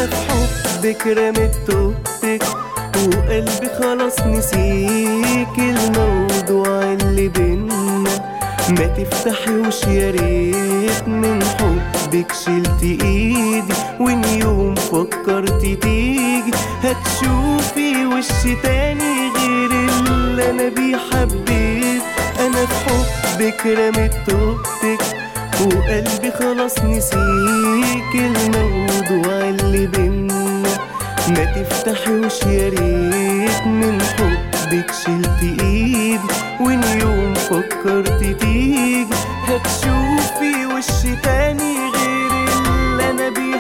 انا في حبك رميت توبتك وقلبي خلاص نسيك الموضوع اللي بينا ما تفتحيوش يا ريت من حبك شلت ايدي وان يوم فكرت تيجي هتشوفي وش تاني غير اللي انا بيه حبيت انا في حبك رميت توبتك وقلبي خلاص نسيك الموضوع اللي بينا ما تفتحوش يا ريت من حبك شلت ايدي وان يوم فكرت تيجي هتشوفي وش تاني غير اللي انا بيه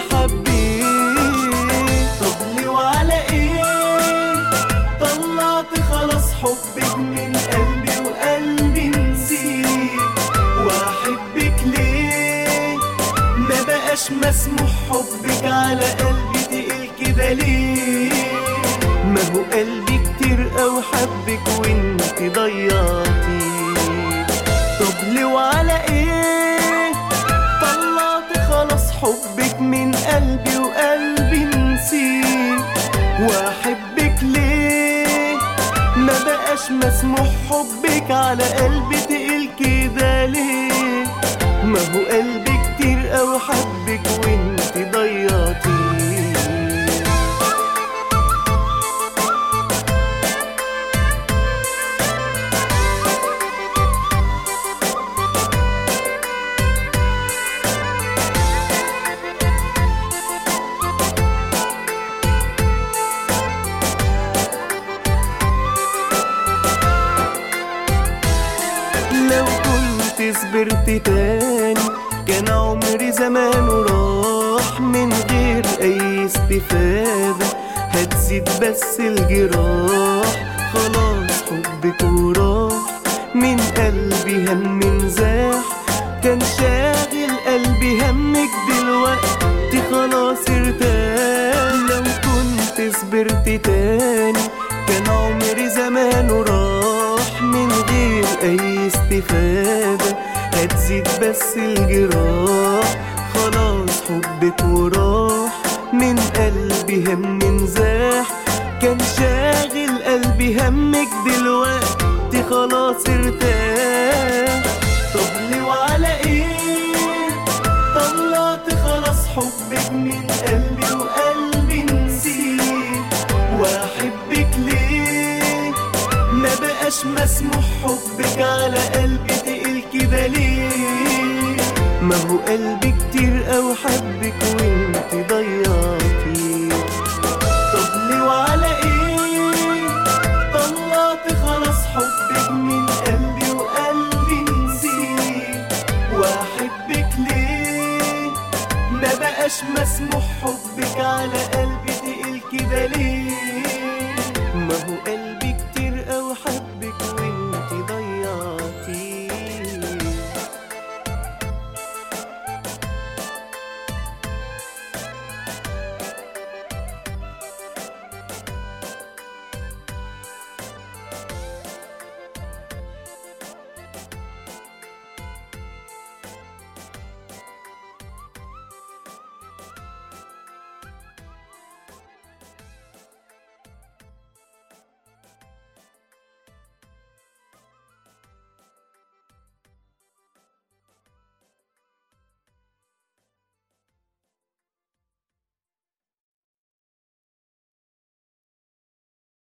حبيت طب ليه وعلى ايه طلعت خلاص حبك من قلبي وقلبي نسيك واحبك ليه ما بقاش مسموح حبك على قلبي تقل كده ليه ما هو قلبي كتير او حبك وانت ضيعتي طب ليه وعلى ايه طلعت خلاص حبك من قلبي وقلبي نسيك واحبك ليه ما بقاش مسموح حبك على قلبي تقل كده ليه ما هو قلبي كتير او حبك وانت ضيعتي لو كنت صبرت تاني كان عمري زمان راح من غير اي استفادة هتزيد بس الجراح خلاص حبك وراح من قلبي هم زاح كان شاغل قلبي همك دلوقتي خلاص ارتاح لو كنت صبرت تاني كان عمري زمان راح من غير اي استفادة هتزيد بس الجراح خلاص حبك وراح من قلبي هم زاح كان شاغل قلبي همك دلوقتي خلاص ارتاح طب ليه وعلى ايه طلعت خلاص حبك من قلبي وقلبي نسيت واحبك ليه ما بقاش مسموح حبك على قلبي تقل كده ليه ما هو قلبي كتير او حبك وانت ضيعتي طب ليه وعلى ايه طلعت خلاص حبك من قلبي وقلبي نسيت واحبك ليه ما بقاش مسموح حبك على قلبي تقل كده ليه